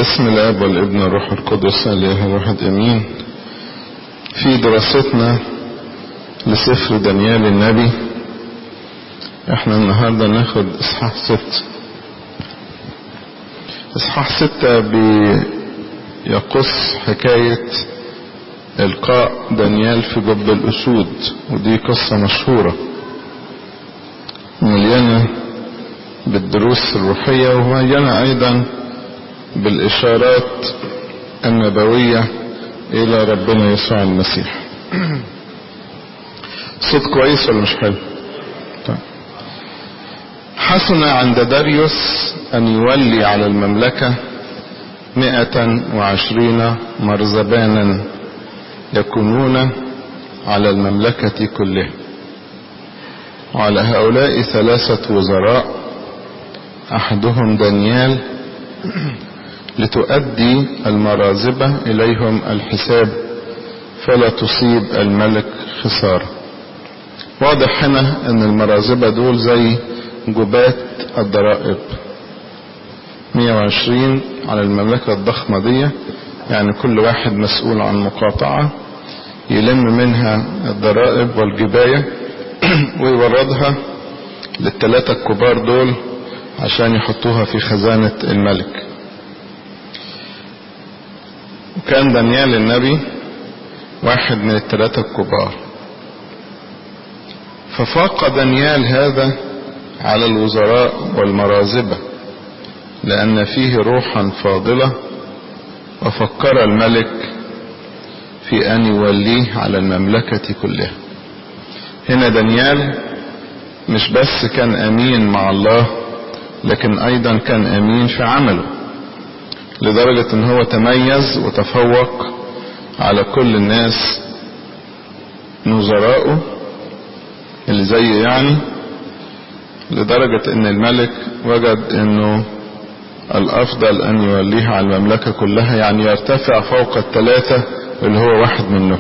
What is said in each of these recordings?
باسم الاب والابن والروح القدس الاله الواحد امين في دراستنا لسفر دانيال النبي احنا النهاردة ناخد اصحاح ست اصحاح ستة بيقص حكاية القاء دانيال في جب الاسود ودي قصة مشهورة مليانة بالدروس الروحية ومليانة ايضا بالاشارات النبوية الى ربنا يسوع المسيح صوت كويس ولا مش حلو طيب. حسن عند داريوس ان يولي على المملكة مئة وعشرين مرزبانا يكونون على المملكة كلها وعلى هؤلاء ثلاثة وزراء احدهم دانيال لتؤدي المرازبة اليهم الحساب فلا تصيب الملك خسارة واضح هنا ان المرازبة دول زي جبات الضرائب 120 على المملكة الضخمة دي يعني كل واحد مسؤول عن مقاطعة يلم منها الضرائب والجباية ويوردها للثلاثة الكبار دول عشان يحطوها في خزانة الملك وكان دانيال النبي واحد من الثلاثة الكبار ففاق دانيال هذا على الوزراء والمرازبة لأن فيه روحا فاضلة وفكر الملك في أن يوليه على المملكة كلها هنا دانيال مش بس كان أمين مع الله لكن أيضا كان أمين في عمله لدرجة ان هو تميز وتفوق على كل الناس نظراءه اللي زي يعني لدرجة ان الملك وجد انه الافضل ان يوليها على المملكة كلها يعني يرتفع فوق الثلاثة اللي هو واحد منهم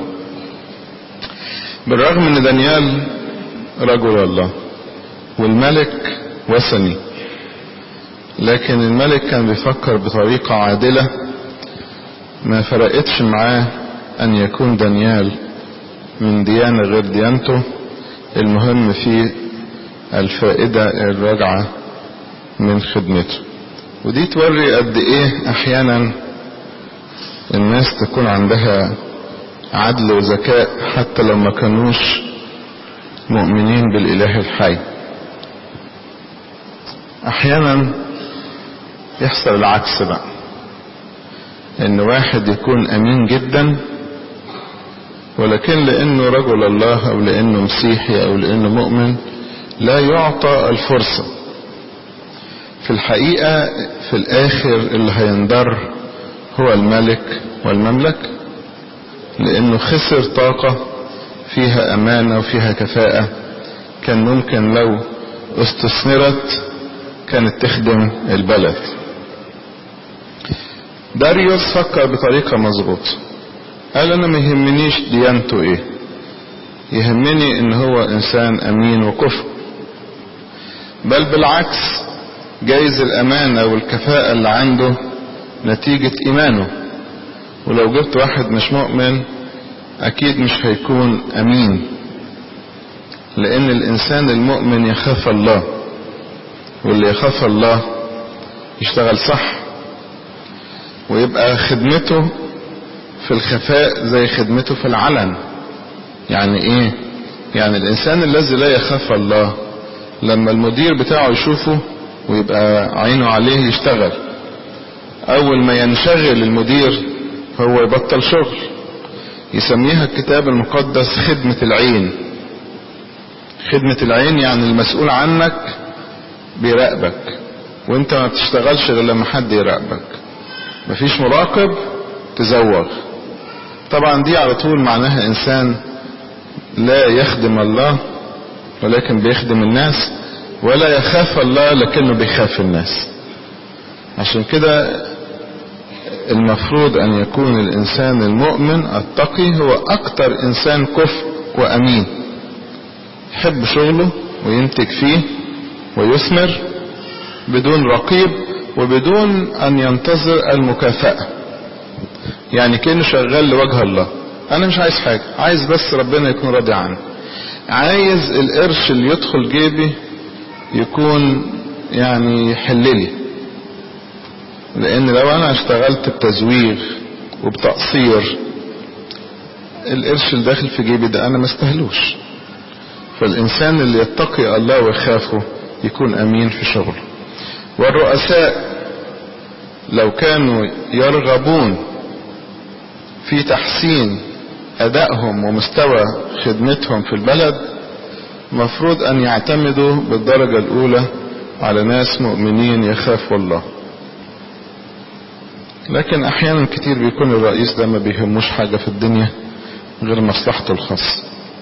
بالرغم ان دانيال رجل الله والملك وثني لكن الملك كان بيفكر بطريقة عادلة ما فرقتش معاه ان يكون دانيال من ديانة غير ديانته المهم في الفائدة الراجعة من خدمته ودي توري قد ايه احيانا الناس تكون عندها عدل وذكاء حتى لو ما كانوش مؤمنين بالاله الحي احيانا يحصل العكس بقى ان واحد يكون امين جدا ولكن لانه رجل الله او لانه مسيحي او لانه مؤمن لا يعطى الفرصة في الحقيقة في الاخر اللي هينضر هو الملك والمملكة لانه خسر طاقة فيها امانة وفيها كفاءة كان ممكن لو استثمرت كانت تخدم البلد داريوس فكر بطريقة مظبوطة قال انا ما يهمنيش ديانته ايه يهمني ان هو انسان امين وكفء بل بالعكس جايز الامانة والكفاءة اللي عنده نتيجة ايمانه ولو جبت واحد مش مؤمن اكيد مش هيكون امين لان الانسان المؤمن يخاف الله واللي يخاف الله يشتغل صح ويبقى خدمته في الخفاء زي خدمته في العلن يعني ايه يعني الانسان الذي لا يخاف الله لما المدير بتاعه يشوفه ويبقى عينه عليه يشتغل اول ما ينشغل المدير هو يبطل شغل يسميها الكتاب المقدس خدمة العين خدمة العين يعني المسؤول عنك بيراقبك وانت ما بتشتغلش غير لما حد يراقبك مفيش مراقب تزوغ طبعا دي على طول معناها انسان لا يخدم الله ولكن بيخدم الناس ولا يخاف الله لكنه بيخاف الناس عشان كده المفروض ان يكون الانسان المؤمن التقي هو اكتر انسان كفء وامين يحب شغله وينتج فيه ويثمر بدون رقيب وبدون أن ينتظر المكافأة يعني كأنه شغال لوجه الله أنا مش عايز حاجة عايز بس ربنا يكون راضي عني عايز القرش اللي يدخل جيبي يكون يعني يحللي لأن لو أنا اشتغلت بتزوير وبتقصير القرش اللي داخل في جيبي ده أنا ما استهلوش فالإنسان اللي يتقي الله ويخافه يكون أمين في شغله والرؤساء لو كانوا يرغبون في تحسين أدائهم ومستوى خدمتهم في البلد مفروض أن يعتمدوا بالدرجة الأولى على ناس مؤمنين يخافوا الله لكن أحيانا كتير بيكون الرئيس ده ما بيهموش حاجة في الدنيا غير مصلحته الخاصة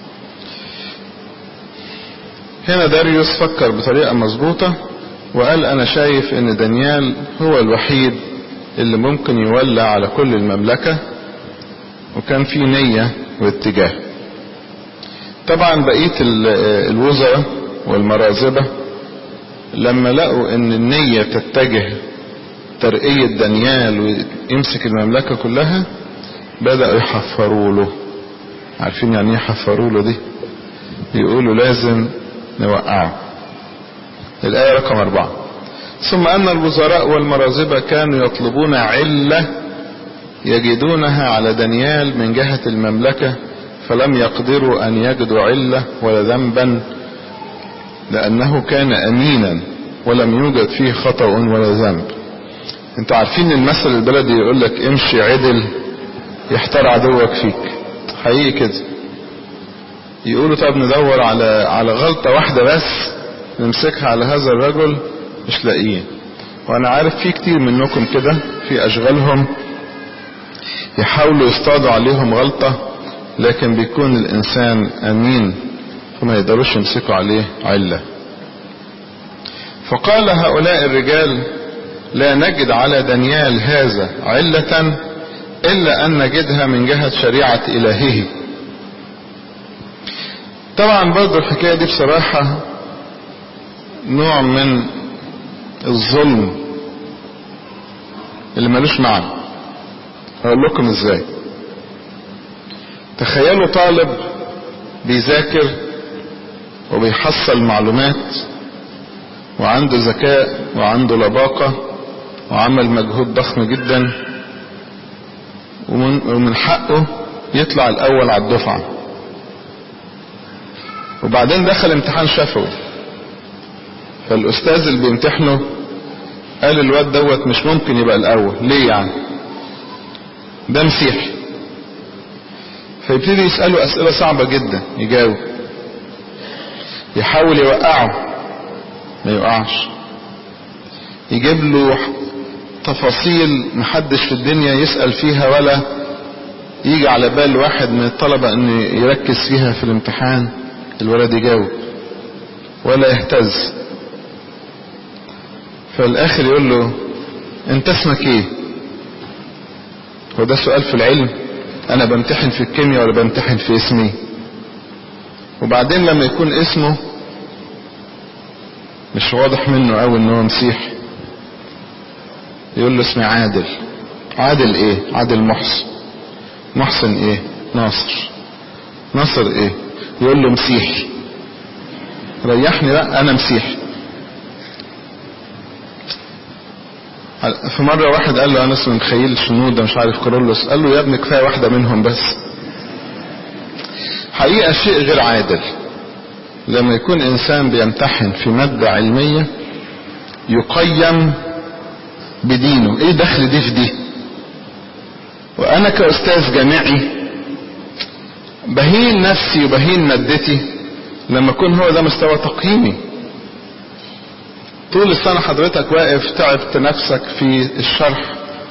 هنا داريوس فكر بطريقة مظبوطة وقال أنا شايف إن دانيال هو الوحيد اللي ممكن يولى على كل المملكة وكان في نية واتجاه طبعا بقية الوزراء والمرازبة لما لقوا ان النية تتجه ترقية دانيال ويمسك المملكة كلها بدأوا يحفروا له عارفين يعني ايه يحفروا له دي يقولوا لازم نوقعه الآية رقم أربعة ثم أن الوزراء والمرازبة كانوا يطلبون علة يجدونها على دانيال من جهة المملكة فلم يقدروا أن يجدوا علة ولا ذنبا لأنه كان أمينا ولم يوجد فيه خطأ ولا ذنب انتوا عارفين المثل البلدي يقول لك امشي عدل يحتار عدوك فيك حقيقي كده يقولوا طب ندور على على غلطة واحدة بس نمسكها على هذا الرجل مش لاقيين وانا عارف في كتير منكم كده في اشغالهم يحاولوا يصطادوا عليهم غلطة لكن بيكون الانسان امين فما يقدروش يمسكوا عليه علة فقال هؤلاء الرجال لا نجد على دانيال هذا علة الا ان نجدها من جهة شريعة الهه طبعا برضو الحكاية دي بصراحة نوع من الظلم اللي ملوش معنى هقول لكم ازاي تخيلوا طالب بيذاكر وبيحصل معلومات وعنده ذكاء وعنده لباقة وعمل مجهود ضخم جدا ومن, ومن حقه يطلع الأول على الدفعة وبعدين دخل امتحان شفوي فالأستاذ اللي بيمتحنه قال الواد دوت مش ممكن يبقى الأول ليه يعني ده مسيحي فيبتدي يسأله أسئلة صعبة جدا يجاوب يحاول يوقعه ما يوقعش يجيب له تفاصيل محدش في الدنيا يسأل فيها ولا يجي على بال واحد من الطلبة ان يركز فيها في الامتحان الولد يجاوب ولا يهتز فالاخر يقول له انت اسمك ايه هو ده سؤال في العلم انا بمتحن في الكيمياء ولا بمتحن في اسمي وبعدين لما يكون اسمه مش واضح منه قوي ان هو مسيح يقول له اسمي عادل عادل ايه عادل محسن محسن ايه ناصر ناصر ايه يقول له مسيحي ريحني لا انا مسيحي في مرة واحد قال له انا اسمي مخيل شنودة مش عارف كارولوس قال له يا ابني كفاية واحدة منهم بس حقيقة شيء غير عادل لما يكون انسان بيمتحن في مادة علمية يقيم بدينه ايه دخل دي في دي وانا كاستاذ جامعي بهين نفسي وبهين مادتي لما يكون هو ده مستوى تقييمي طول السنة حضرتك واقف تعبت نفسك في الشرح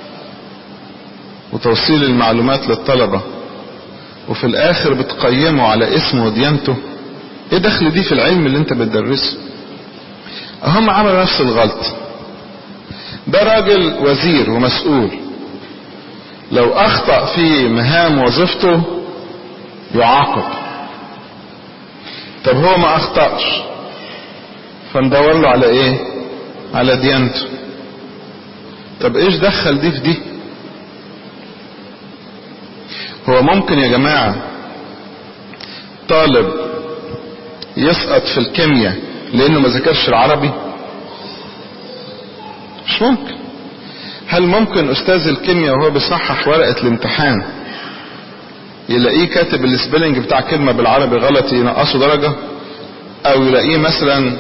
وتوصيل المعلومات للطلبة وفي الاخر بتقيمه على اسمه وديانته ايه دخل دي في العلم اللي انت بتدرسه هم عملوا نفس الغلط ده راجل وزير ومسؤول لو اخطأ في مهام وظيفته يعاقب طب هو ما اخطأش فندور له على ايه على ديانته طب ايش دخل دي في دي هو ممكن يا جماعة طالب يسقط في الكيمياء لانه ما ذاكرش العربي مش ممكن هل ممكن استاذ الكيمياء وهو بيصحح ورقة الامتحان يلاقيه كاتب السبيلنج بتاع كلمة بالعربي غلط ينقصه درجة او يلاقيه مثلا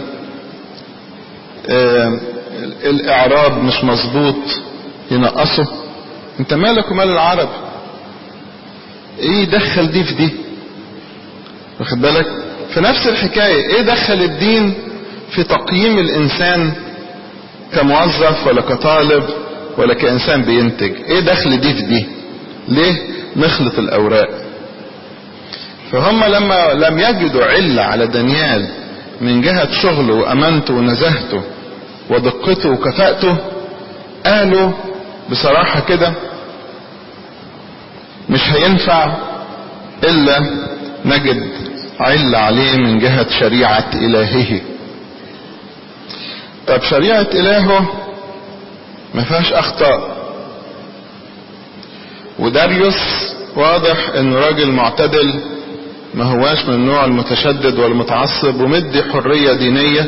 آه الاعراب مش مظبوط ينقصه انت مالك ومال العرب ايه دخل دي في دي واخد بالك في نفس الحكاية ايه دخل الدين في تقييم الانسان كموظف ولا كطالب ولا كانسان بينتج ايه دخل دي في دي ليه نخلط الاوراق فهم لما لم يجدوا علة على دانيال من جهة شغله وامانته ونزاهته ودقته وكفاءته قالوا بصراحة كده مش هينفع الا نجد علة عليه من جهة شريعة الهه طب شريعة الهه ما فيهاش اخطاء وداريوس واضح انه راجل معتدل ما هواش من النوع المتشدد والمتعصب ومدي حرية دينية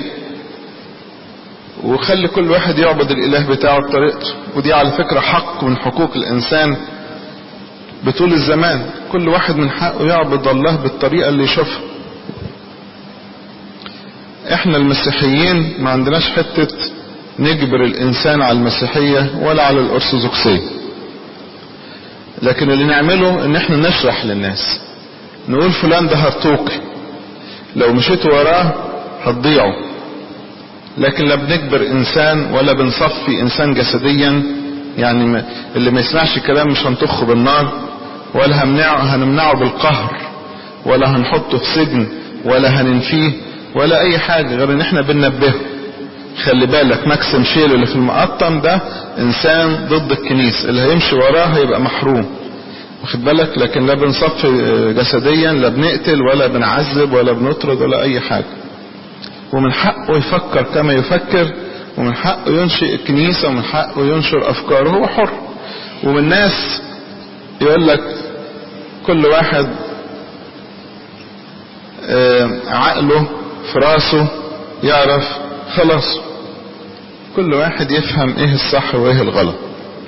وخلي كل واحد يعبد الاله بتاعه بطريقته ودي على فكرة حق من حقوق الانسان بطول الزمان كل واحد من حقه يعبد الله بالطريقة اللي يشوفها احنا المسيحيين ما عندناش حتة نجبر الانسان على المسيحية ولا على الارثوذكسية لكن اللي نعمله ان احنا نشرح للناس نقول فلان ده هرطوقي لو مشيت وراه هتضيعوا لكن لا بنجبر انسان ولا بنصفي انسان جسديا يعني ما اللي ما يسمعش الكلام مش هنطخه بالنار ولا همنعه هنمنعه بالقهر ولا هنحطه في سجن ولا هننفيه ولا اي حاجة غير ان احنا بننبهه خلي بالك ماكسيم شيل اللي في المقطم ده انسان ضد الكنيسة اللي هيمشي وراه هيبقى محروم واخد بالك لكن لا بنصفي جسديا لا بنقتل ولا بنعذب ولا بنطرد ولا اي حاجة ومن حقه يفكر كما يفكر ومن حقه ينشئ الكنيسة ومن حقه ينشر افكاره هو حر ومن ناس يقول لك كل واحد عقله في راسه يعرف خلاص كل واحد يفهم ايه الصح وايه الغلط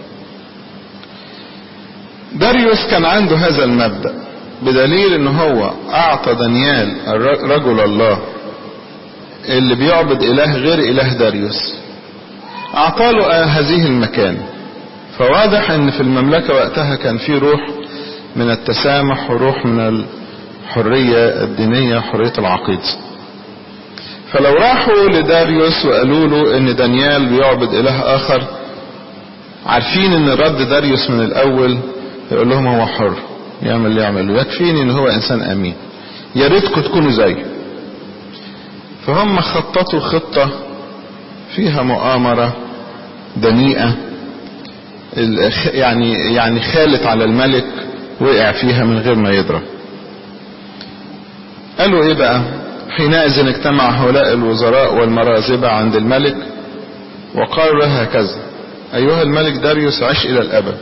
داريوس كان عنده هذا المبدأ بدليل ان هو اعطى دانيال رجل الله اللي بيعبد اله غير اله داريوس اعطاله هذه المكان فواضح ان في المملكة وقتها كان في روح من التسامح وروح من الحرية الدينية وحرية العقيدة فلو راحوا لداريوس وقالوا له ان دانيال بيعبد اله اخر عارفين ان رد داريوس من الاول يقول لهم هو حر يعمل اللي يعمله يكفيني ان هو انسان امين يا ريتكم تكونوا زيه فهم خططوا خطة فيها مؤامرة دنيئة يعني يعني خالت على الملك وقع فيها من غير ما يدرى قالوا ايه بقى حينئذ اجتمع هؤلاء الوزراء والمرازبة عند الملك وقالوا له هكذا ايها الملك داريوس عش الى الابد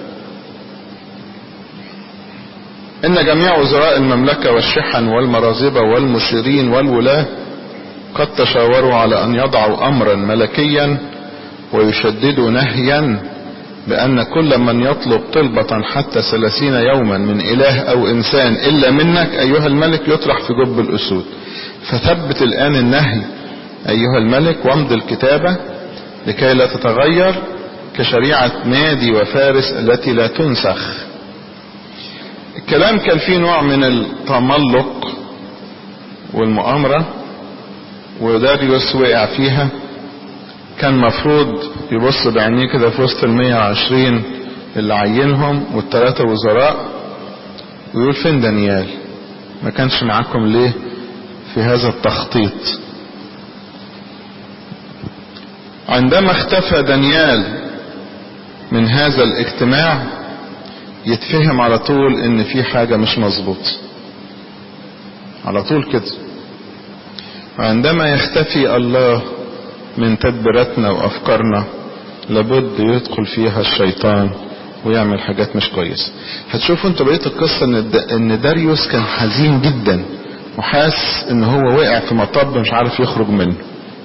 ان جميع وزراء المملكة والشحن والمرازبة والمشيرين والولاة قد تشاوروا على ان يضعوا امرا ملكيا ويشددوا نهيا بأن كل من يطلب طلبة حتى ثلاثين يوما من إله أو إنسان إلا منك أيها الملك يطرح في جب الأسود فثبت الآن النهي أيها الملك وامض الكتابة لكي لا تتغير كشريعة مادي وفارس التي لا تنسخ الكلام كان فيه نوع من التملق والمؤامرة وداريوس وقع فيها كان مفروض يبص بعينيه كده في وسط المية وعشرين اللي عينهم والتلاتة وزراء ويقول فين دانيال ما كانش معاكم ليه في هذا التخطيط عندما اختفى دانيال من هذا الاجتماع يتفهم على طول ان في حاجة مش مظبوط على طول كده وعندما يختفي الله من تدبيراتنا وافكارنا لابد يدخل فيها الشيطان ويعمل حاجات مش كويسة هتشوفوا انتوا بقية القصة ان, ان داريوس كان حزين جدا وحاس ان هو وقع في مطب مش عارف يخرج منه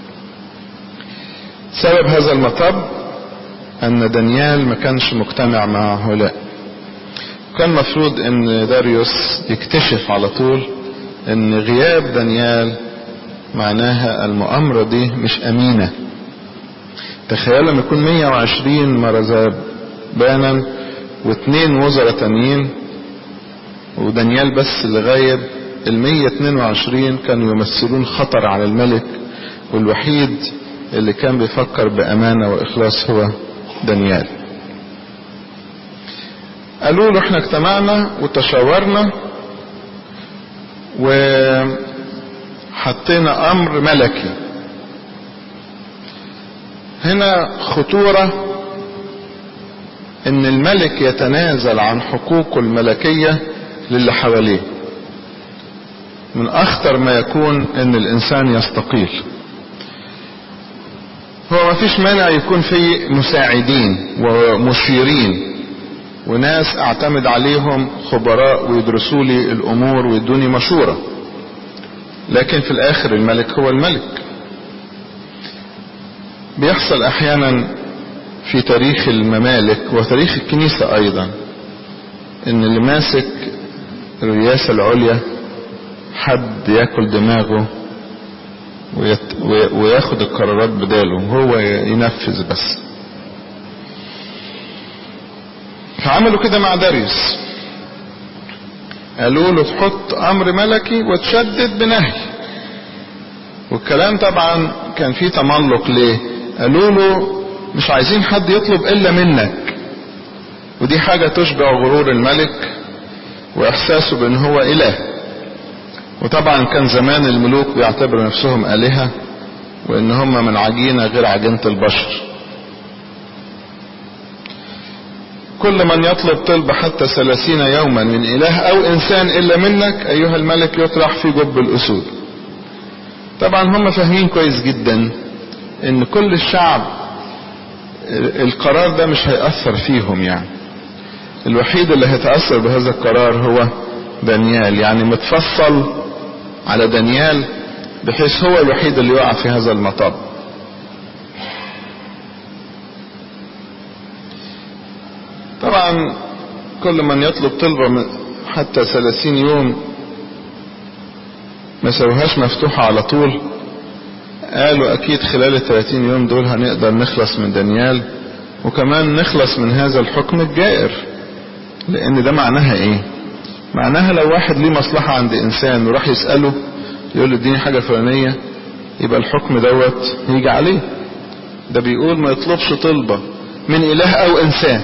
سبب هذا المطب ان دانيال ما كانش مجتمع مع هؤلاء كان مفروض ان داريوس يكتشف على طول ان غياب دانيال معناها المؤامرة دي مش امينة تخيل لما يكون 120 مرزبانا واثنين وزراء تانيين ودانيال بس اللي غايب ال 122 كانوا يمثلون خطر على الملك والوحيد اللي كان بيفكر بأمانة وإخلاص هو دانيال قالوا له احنا اجتمعنا وتشاورنا وحطينا امر ملكي هنا خطورة ان الملك يتنازل عن حقوقه الملكية للي حواليه من اخطر ما يكون ان الانسان يستقيل هو ما فيش مانع يكون في مساعدين ومشيرين وناس اعتمد عليهم خبراء ويدرسوا لي الامور ويدوني مشورة لكن في الاخر الملك هو الملك بيحصل احيانا في تاريخ الممالك وتاريخ الكنيسة ايضا ان اللي ماسك الرئاسة العليا حد ياكل دماغه ويت... وياخد القرارات بداله وهو ينفذ بس فعملوا كده مع داريوس قالوا له تحط امر ملكي وتشدد بنهي والكلام طبعا كان فيه تملق ليه قالوا له مش عايزين حد يطلب الا منك ودي حاجة تشبع غرور الملك واحساسه بان هو اله وطبعا كان زمان الملوك بيعتبروا نفسهم آلهة وإن هم من عجينة غير عجينة البشر كل من يطلب طلب حتى ثلاثين يوما من إله أو إنسان إلا منك أيها الملك يطرح في جب الأسود طبعا هم فاهمين كويس جدا إن كل الشعب القرار ده مش هيأثر فيهم يعني الوحيد اللي هيتأثر بهذا القرار هو دانيال يعني متفصل على دانيال بحيث هو الوحيد اللي يقع في هذا المطب طبعا كل من يطلب طلبة حتى ثلاثين يوم ما سوهاش مفتوحة على طول قالوا اكيد خلال الثلاثين يوم دول هنقدر نخلص من دانيال وكمان نخلص من هذا الحكم الجائر لان ده معناها ايه معناها لو واحد ليه مصلحة عند انسان وراح يسأله يقول له اديني حاجة فلانية يبقى الحكم دوت يجي عليه ده بيقول ما يطلبش طلبة من اله او انسان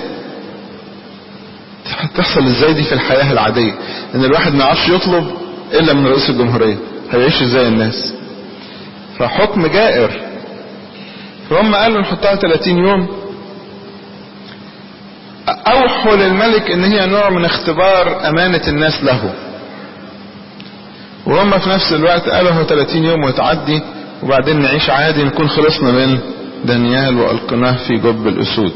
تحصل ازاي دي في الحياة العادية ان الواحد ما يعرفش يطلب الا من رئيس الجمهورية هيعيش ازاي الناس فحكم جائر فهم قالوا نحطها 30 يوم اوحوا للملك ان هي نوع من اختبار امانة الناس له وهم في نفس الوقت قالوا هو 30 يوم وتعدي وبعدين نعيش عادي نكون خلصنا من دانيال والقناه في جب الاسود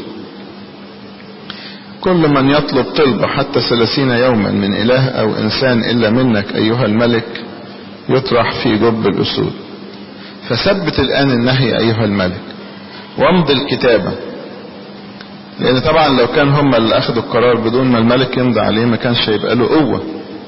كل من يطلب طلبة حتى ثلاثين يوما من اله او انسان الا منك ايها الملك يطرح في جب الاسود فثبت الان النهي ايها الملك وامضي الكتابة لان طبعا لو كان هم اللي اخذوا القرار بدون ما الملك يمضي عليه ما كانش هيبقى له قوة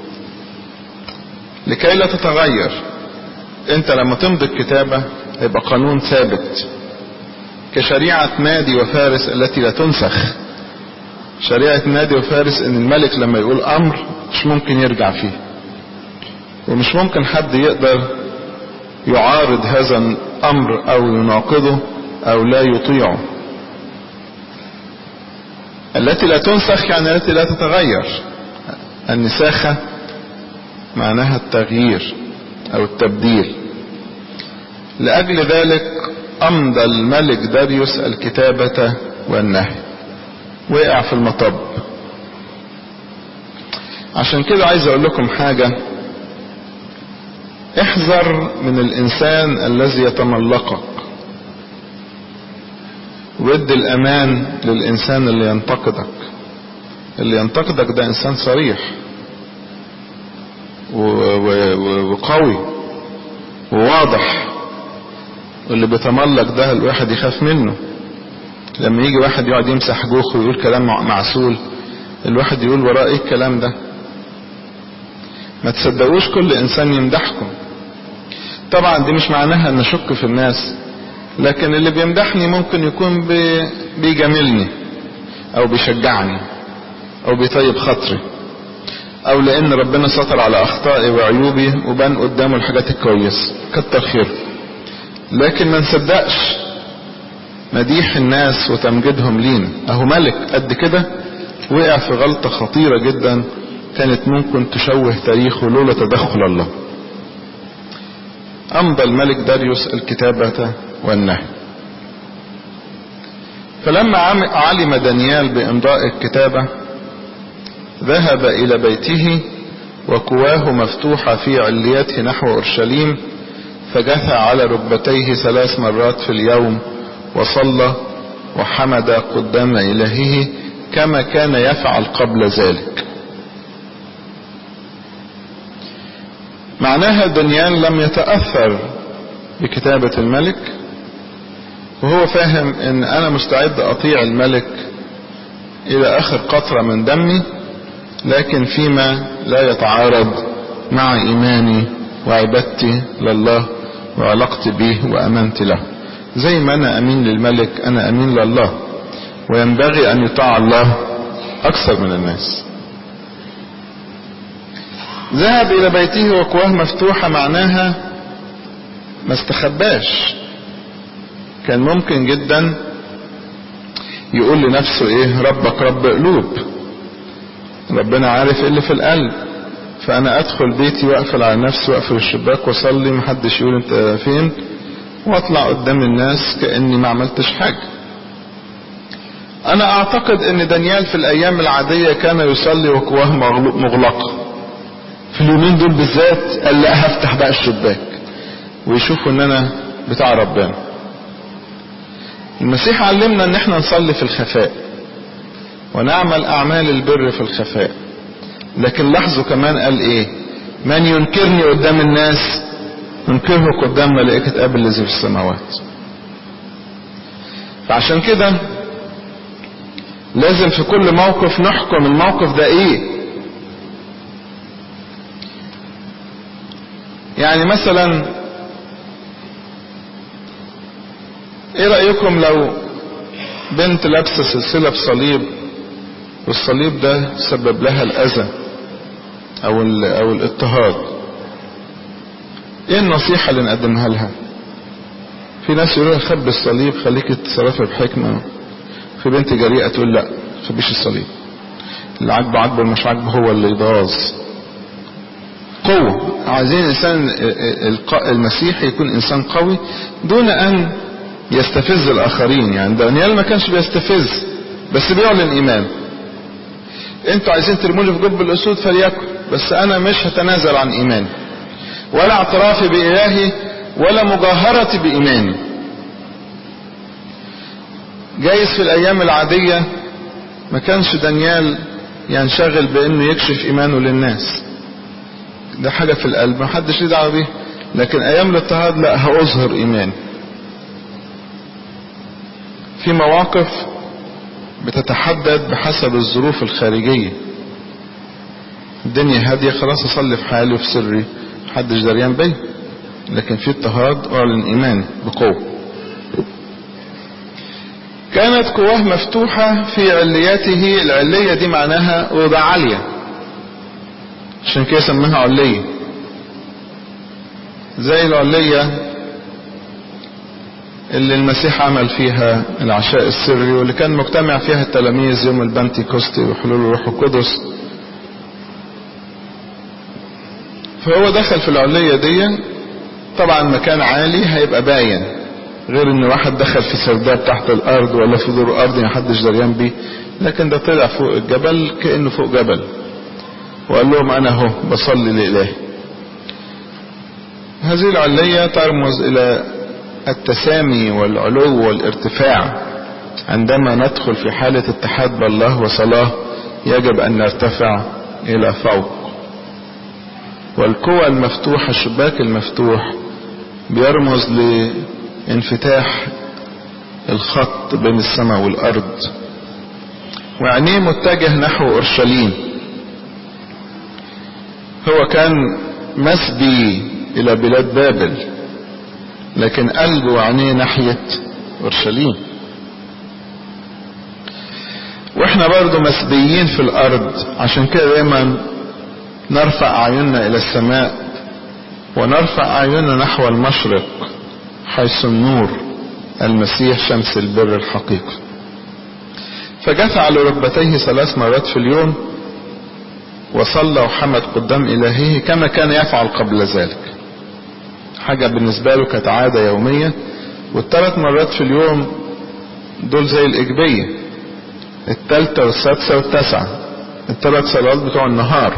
لكي لا تتغير انت لما تمضي الكتابة هيبقى قانون ثابت كشريعة مادي وفارس التي لا تنسخ شريعة مادي وفارس ان الملك لما يقول امر مش ممكن يرجع فيه ومش ممكن حد يقدر يعارض هذا الامر او يناقضه او لا يطيعه التي لا تنسخ يعني التي لا تتغير النساخة معناها التغيير او التبديل لاجل ذلك امضى الملك داريوس الكتابة والنهي وقع في المطب عشان كده عايز اقول لكم حاجة احذر من الانسان الذي يتملقك وادي الامان للانسان اللي ينتقدك اللي ينتقدك ده انسان صريح وقوي وواضح واللي بيتملق ده الواحد يخاف منه لما يجي واحد يقعد يمسح جوخه ويقول كلام معسول الواحد يقول وراه ايه الكلام ده ما تصدقوش كل انسان يمدحكم طبعا دي مش معناها ان اشك في الناس لكن اللي بيمدحني ممكن يكون بي بيجاملني او بيشجعني او بيطيب خاطري او لان ربنا ستر على اخطائي وعيوبي وبان قدامه الحاجات الكويسه كتر خير لكن ما نصدقش مديح الناس وتمجيدهم لينا اهو ملك قد كده وقع في غلطه خطيره جدا كانت ممكن تشوه تاريخه لولا تدخل الله امضى الملك داريوس الكتابه والنهي فلما علم دانيال بامضاء الكتابه ذهب الى بيته وكواه مفتوحه في عليته نحو اورشليم فجثى على ركبتيه ثلاث مرات في اليوم وصلى وحمد قدام الهه كما كان يفعل قبل ذلك معناها دانيال لم يتاثر بكتابه الملك وهو فاهم ان انا مستعد اطيع الملك الى اخر قطره من دمي لكن فيما لا يتعارض مع ايماني وعبادتي لله وعلاقتي به وامانتي له زي ما انا امين للملك انا امين لله وينبغي ان يطاع الله اكثر من الناس ذهب الى بيته وكواه مفتوحة معناها ما استخباش كان ممكن جدا يقول لنفسه ايه ربك رب قلوب ربنا عارف ايه اللي في القلب فانا ادخل بيتي واقفل على نفسي واقفل الشباك واصلي محدش يقول انت فين واطلع قدام الناس كاني ما عملتش حاجه انا اعتقد ان دانيال في الايام العاديه كان يصلي وكواه مغلقه في اليومين دول بالذات قال لا هفتح بقى الشباك ويشوفوا ان انا بتاع ربنا المسيح علمنا ان احنا نصلي في الخفاء ونعمل اعمال البر في الخفاء لكن لاحظوا كمان قال ايه من ينكرني قدام الناس ينكره قدام ملائكة اب الذي في السماوات فعشان كده لازم في كل موقف نحكم الموقف ده ايه يعني مثلا ايه رأيكم لو بنت لابسة سلسلة بصليب والصليب ده سبب لها الاذى او او الاضطهاد ايه النصيحة اللي نقدمها لها في ناس يقولوا خبي الصليب خليك تتصرفي بحكمة في بنت جريئة تقول لا خبيش الصليب اللي عاجبه عاجبه اللي مش عاجبه هو اللي يتغاظ قوة عايزين الانسان المسيحي يكون انسان قوي دون ان يستفز الاخرين يعني دانيال ما كانش بيستفز بس بيعلن ايمان انتوا عايزين ترموني في جب الاسود فليكن بس انا مش هتنازل عن ايماني ولا اعترافي بالهي ولا مجاهرتي بايماني جايز في الايام العادية ما كانش دانيال ينشغل بانه يكشف ايمانه للناس ده حاجة في القلب ما حدش ليه دعوه بيه لكن ايام الاضطهاد لا هاظهر ايماني في مواقف بتتحدد بحسب الظروف الخارجية الدنيا هادية خلاص اصلي في حالي وفي سري محدش دريان بي لكن في اضطهاد اعلن ايمان بقوة كانت قواه مفتوحة في علياته العلية دي معناها أوضة عالية عشان كده سماها علية زي العلية اللي المسيح عمل فيها العشاء السري واللي كان مجتمع فيها التلاميذ يوم البنتيكوستي وحلول الروح القدس فهو دخل في العلية دي طبعا مكان عالي هيبقى باين غير ان واحد دخل في سرداب تحت الارض ولا في دور ارض محدش دريان بيه لكن ده طلع فوق الجبل كانه فوق جبل وقال لهم انا اهو بصلي لالهي هذه العلية ترمز الى التسامي والعلو والارتفاع عندما ندخل في حالة اتحاد بالله وصلاة يجب أن نرتفع إلى فوق والقوى المفتوحة الشباك المفتوح بيرمز لانفتاح الخط بين السماء والأرض وعينيه متجه نحو أورشليم هو كان مسبي إلى بلاد بابل لكن قلبه وعينيه ناحية أورشليم واحنا برضو مسبيين في الأرض عشان كده دايما نرفع أعيننا إلى السماء ونرفع أعيننا نحو المشرق حيث النور المسيح شمس البر الحقيقي فجث على ركبتيه ثلاث مرات في اليوم وصلى وحمد قدام إلهه كما كان يفعل قبل ذلك حاجة بالنسبة له كانت عادة يومية والثلاث مرات في اليوم دول زي الإجبية التالتة والسادسة والتاسعة الثلاث صلوات بتوع النهار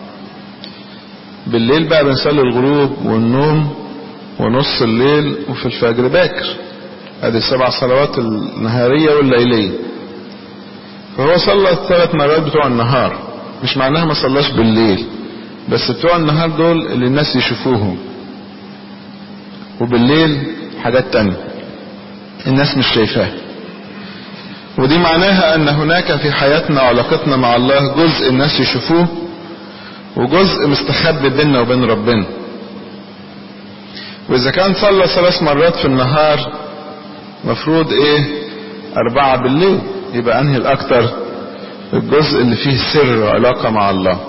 بالليل بقى بنصلي الغروب والنوم ونص الليل وفي الفجر باكر ادي السبع صلوات النهارية والليلية فهو صلى الثلاث مرات بتوع النهار مش معناها ما صلاش بالليل بس بتوع النهار دول اللي الناس يشوفوهم وبالليل حاجات تانية الناس مش شايفاها ودي معناها ان هناك في حياتنا وعلاقتنا مع الله جزء الناس يشوفوه وجزء مستخبي بيننا وبين ربنا واذا كان صلى ثلاث مرات في النهار مفروض ايه اربعة بالليل يبقى انهي الاكتر الجزء اللي فيه سر وعلاقة مع الله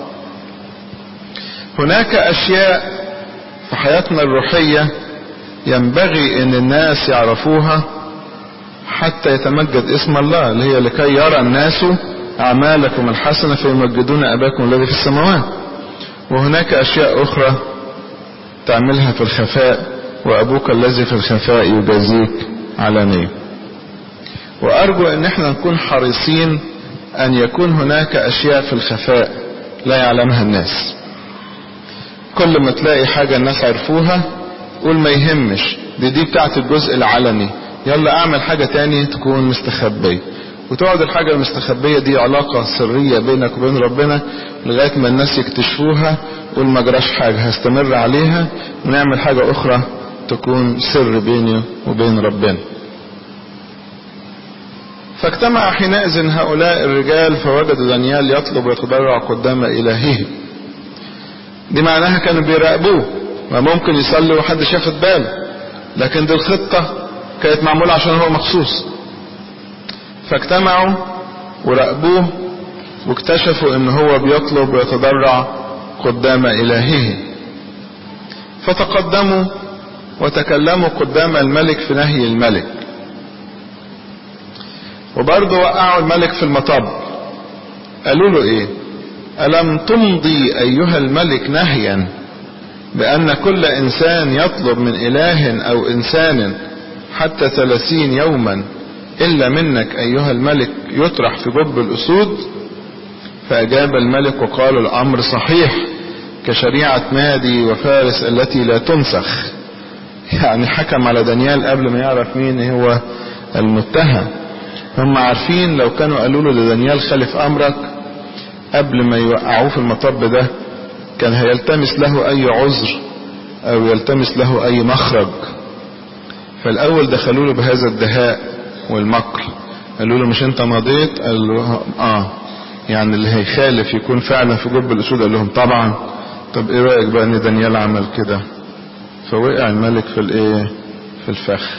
هناك اشياء في حياتنا الروحية ينبغي ان الناس يعرفوها حتى يتمجد اسم الله اللي هي لكي يرى الناس اعمالكم الحسنة فيمجدون اباكم الذي في السماوات وهناك اشياء اخرى تعملها في الخفاء وابوك الذي في الخفاء يجازيك علانية وارجو ان احنا نكون حريصين ان يكون هناك اشياء في الخفاء لا يعلمها الناس كل ما تلاقي حاجة الناس عرفوها قول ما يهمش دي دي بتاعت الجزء العلني يلا اعمل حاجة تاني تكون مستخبية وتقعد الحاجة المستخبية دي علاقة سرية بينك وبين ربنا لغاية ما الناس يكتشفوها قول ما جراش حاجة هستمر عليها ونعمل حاجة اخرى تكون سر بيني وبين ربنا فاجتمع حينئذ هؤلاء الرجال فوجدوا دانيال يطلب ويتضرع قدام إلهه دي معناها كانوا بيراقبوه ما ممكن يصلي وحدش ياخد باله لكن دي الخطة كانت معمولة عشان هو مخصوص فاجتمعوا وراقبوه واكتشفوا ان هو بيطلب ويتضرع قدام إلهه فتقدموا وتكلموا قدام الملك في نهي الملك وبرضه وقعوا الملك في المطب قالوا له ايه ألم تمضي أيها الملك نهيا بأن كل إنسان يطلب من إله أو إنسان حتى ثلاثين يوما إلا منك أيها الملك يطرح في جب الأسود فأجاب الملك وقال الأمر صحيح كشريعة مادي وفارس التي لا تنسخ يعني حكم على دانيال قبل ما يعرف مين هو المتهم هم عارفين لو كانوا قالوا له لدانيال خلف أمرك قبل ما يوقعوه في المطب ده كان هيلتمس له أي عذر أو يلتمس له أي مخرج فالأول دخلوا له بهذا الدهاء والمكر قالوا له مش انت مضيت قال له اه يعني اللي هيخالف يكون فعلا في جب الاسود قال لهم طبعا طب ايه رايك بقى ان دانيال عمل كده فوقع الملك في الايه في الفخ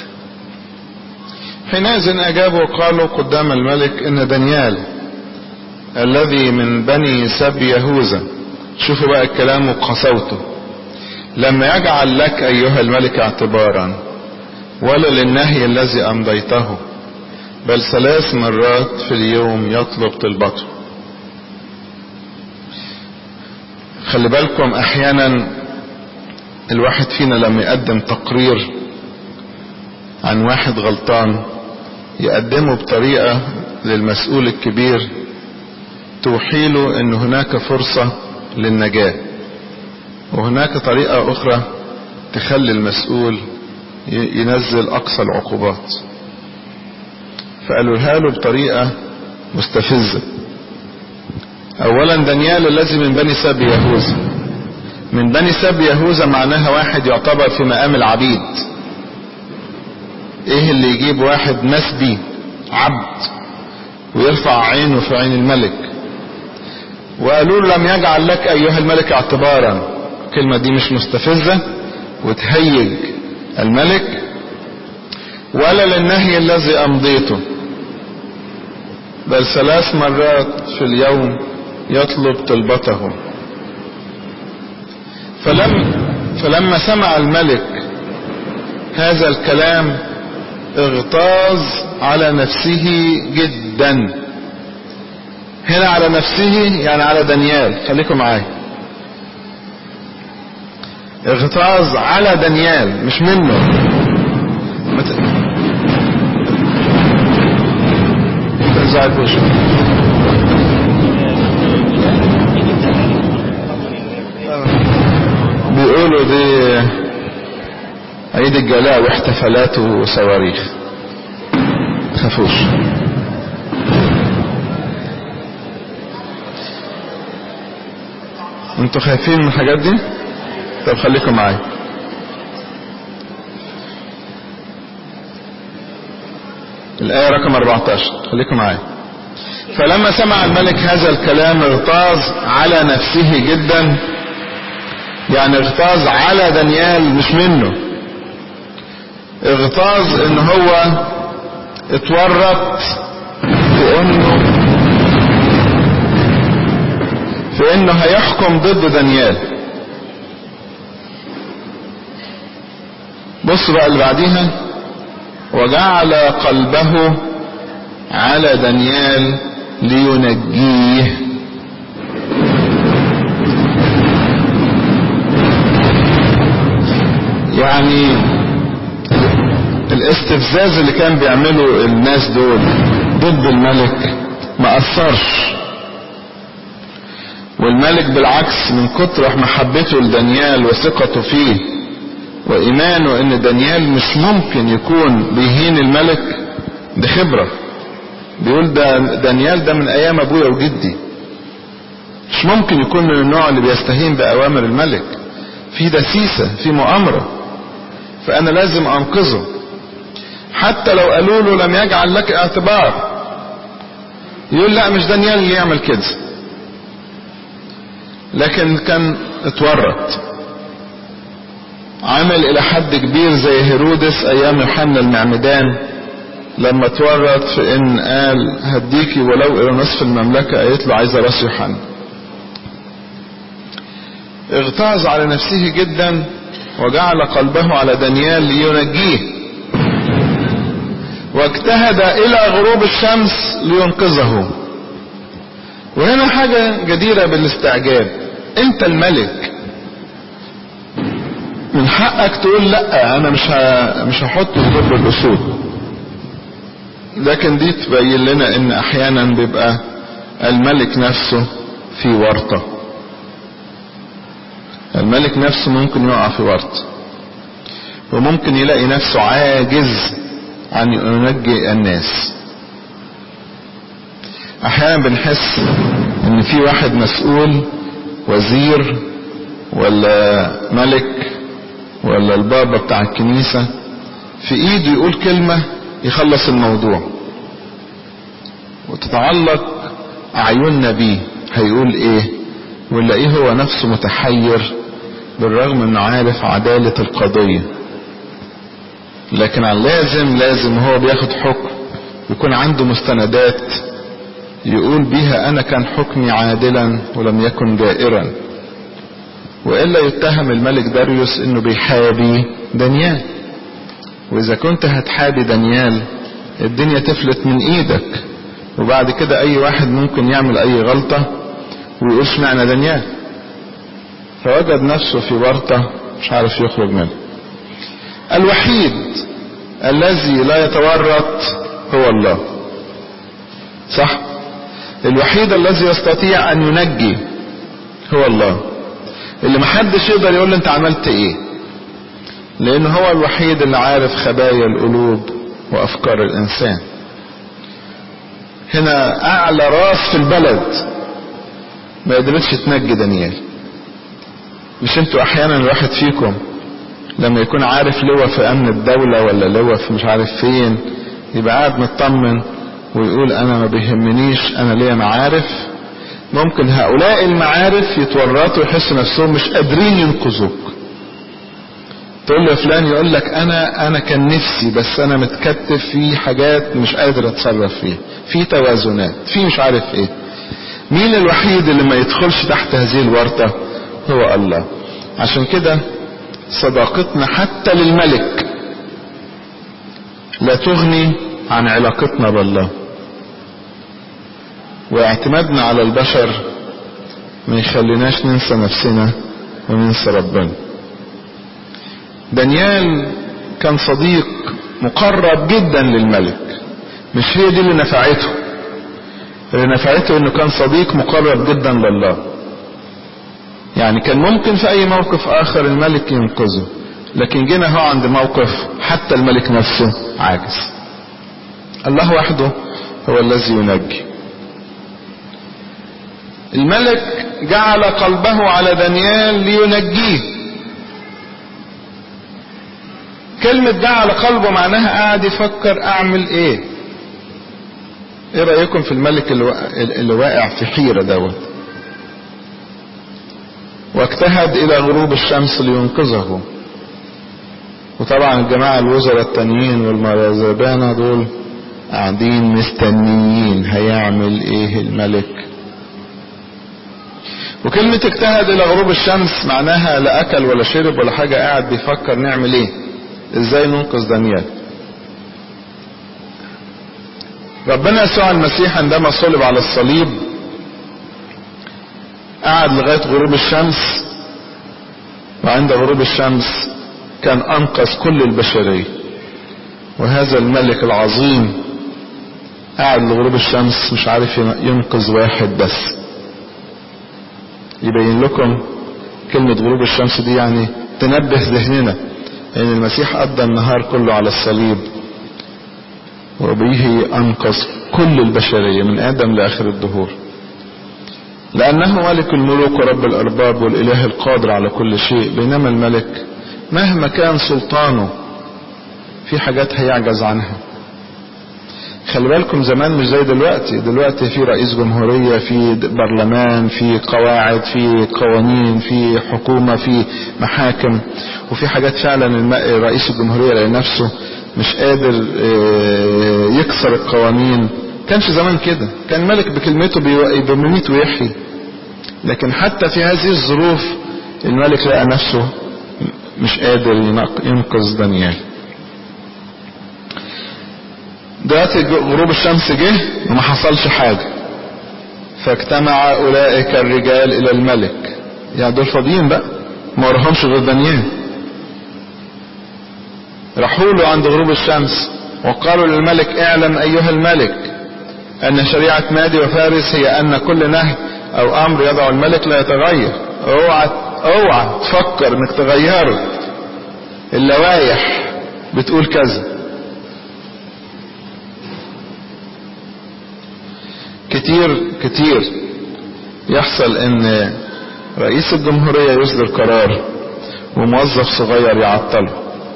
حينئذ اجابوا وقالوا قدام الملك ان دانيال الذي من بني سبي يهوذا شوفوا بقى الكلام وقسوته لم يجعل لك ايها الملك اعتبارا ولا للنهي الذي امضيته بل ثلاث مرات في اليوم يطلب طلبته خلي بالكم احيانا الواحد فينا لما يقدم تقرير عن واحد غلطان يقدمه بطريقة للمسؤول الكبير توحيله ان هناك فرصة للنجاة وهناك طريقة اخرى تخلي المسؤول ينزل اقصى العقوبات فقالوا له بطريقة مستفزة اولا دانيال الذي من بني سب يهوذا من بني سب يهوذا معناها واحد يعتبر في مقام العبيد ايه اللي يجيب واحد مسبي عبد ويرفع عينه في عين الملك وقالوا له لم يجعل لك ايها الملك اعتبارا الكلمة دي مش مستفزة وتهيج الملك ولا للنهي الذي امضيته بل ثلاث مرات في اليوم يطلب طلبته فلم فلما سمع الملك هذا الكلام اغتاظ على نفسه جدا هنا على نفسه يعني على دانيال خليكم معايا اغتاظ على دانيال مش منه مت... تزعل بيقولوا دي عيد الجلاء واحتفالات وصواريخ تخافوش انتوا خايفين من الحاجات دي طب خليكم معايا الآية رقم 14 خليكم معايا فلما سمع الملك هذا الكلام اغتاظ على نفسه جدا يعني اغتاظ على دانيال مش منه اغتاظ ان هو اتورط في انه في انه هيحكم ضد دانيال بص بقى اللي بعديها وجعل قلبه على دانيال لينجيه يعني الاستفزاز اللي كان بيعمله الناس دول ضد الملك ما أثرش والملك بالعكس من كتر محبته لدانيال وثقته فيه وإيمانه إن دانيال مش ممكن يكون بيهين الملك دي خبرة بيقول ده دانيال ده من أيام أبويا وجدي مش ممكن يكون من النوع اللي بيستهين بأوامر الملك في دسيسة في مؤامرة فأنا لازم أنقذه حتى لو قالوا له لم يجعل لك اعتبار يقول لا مش دانيال اللي يعمل كده لكن كان اتورط عمل الى حد كبير زي هيرودس ايام يوحنا المعمدان لما اتورط في ان قال هديكي ولو الى نصف المملكة قالت له عايزة راس يوحنا اغتاظ على نفسه جدا وجعل قلبه على دانيال لينجيه واجتهد الى غروب الشمس لينقذه وهنا حاجة جديرة بالاستعجاب انت الملك من حقك تقول لا انا مش ه... مش هحط ضد الاسود لكن دي تبين لنا ان احيانا بيبقى الملك نفسه في ورطة الملك نفسه ممكن يقع في ورطة وممكن يلاقي نفسه عاجز عن ينجي الناس احيانا بنحس ان في واحد مسؤول وزير ولا ملك ولا البابا بتاع الكنيسة في ايده يقول كلمة يخلص الموضوع وتتعلق اعيننا بيه هيقول ايه ونلاقيه هو نفسه متحير بالرغم انه عارف عدالة القضية لكن لازم لازم هو بياخد حكم يكون عنده مستندات يقول بيها انا كان حكمي عادلا ولم يكن جائرا والا يتهم الملك داريوس انه بيحابي دانيال واذا كنت هتحابي دانيال الدنيا تفلت من ايدك وبعد كده اي واحد ممكن يعمل اي غلطة ويقول اشمعنى دانيال فوجد نفسه في ورطة مش عارف يخرج منها الوحيد الذي لا يتورط هو الله صح الوحيد الذي يستطيع ان ينجي هو الله اللي محدش يقدر يقول له انت عملت ايه لان هو الوحيد اللي عارف خبايا القلوب وافكار الانسان هنا اعلى راس في البلد ما قدرتش تنجي دانيال مش انتوا احيانا الواحد فيكم لما يكون عارف لواء في امن الدولة ولا لواء في مش عارف فين يبقى قاعد مطمن ويقول انا ما بيهمنيش انا ليا معارف ممكن هؤلاء المعارف يتورطوا يحسوا نفسهم مش قادرين ينقذوك تقول له فلان يقول لك انا انا كان نفسي بس انا متكتف في حاجات مش قادر اتصرف فيها في توازنات في مش عارف ايه مين الوحيد اللي ما يدخلش تحت هذه الورطة هو الله عشان كده صداقتنا حتى للملك لا تغني عن علاقتنا بالله واعتمادنا على البشر ما يخليناش ننسى نفسنا وننسى ربنا دانيال كان صديق مقرب جدا للملك مش هي دي اللي نفعته اللي نفعته انه كان صديق مقرب جدا لله يعني كان ممكن في اي موقف اخر الملك ينقذه لكن جينا هو عند موقف حتى الملك نفسه عاجز الله وحده هو الذي ينجي الملك جعل قلبه على دانيال لينجيه كلمة جعل قلبه معناها قاعد يفكر اعمل ايه ايه رأيكم في الملك اللي واقع في حيرة دوت واجتهد الى غروب الشمس لينقذه وطبعا الجماعة الوزراء التانيين والمرازبانة دول قاعدين مستنيين هيعمل ايه الملك وكلمة اجتهد الى غروب الشمس معناها لا اكل ولا شرب ولا حاجة قاعد بيفكر نعمل ايه ازاي ننقذ دانيال ربنا يسوع المسيح عندما صلب على الصليب قعد لغاية غروب الشمس وعند غروب الشمس كان انقذ كل البشرية وهذا الملك العظيم قاعد لغروب الشمس مش عارف ينقذ واحد بس يبين لكم كلمة غروب الشمس دي يعني تنبه ذهننا ان المسيح قضى النهار كله على الصليب وبه انقذ كل البشرية من ادم لاخر الدهور لانه ملك الملوك ورب الارباب والاله القادر على كل شيء بينما الملك مهما كان سلطانه في حاجات هيعجز عنها خلي بالكم زمان مش زي دلوقتي دلوقتي في رئيس جمهورية في برلمان في قواعد في قوانين في حكومة في محاكم وفي حاجات فعلا رئيس الجمهورية لنفسه مش قادر يكسر القوانين كانش زمان كده كان ملك بكلمته بيميت ويحيي لكن حتى في هذه الظروف الملك لقى نفسه مش قادر ينقذ دانيال دلوقتي غروب الشمس جه وما حصلش حاجة فاجتمع اولئك الرجال الى الملك يعني دول فاضيين بقى ما وراهمش غير دانيال راحوا له عند غروب الشمس وقالوا للملك اعلم ايها الملك ان شريعة مادي وفارس هي ان كل نهي او امر يضع الملك لا يتغير اوعى اوعى تفكر انك تغيره اللوايح بتقول كذا كتير كتير يحصل ان رئيس الجمهورية يصدر قرار وموظف صغير يعطله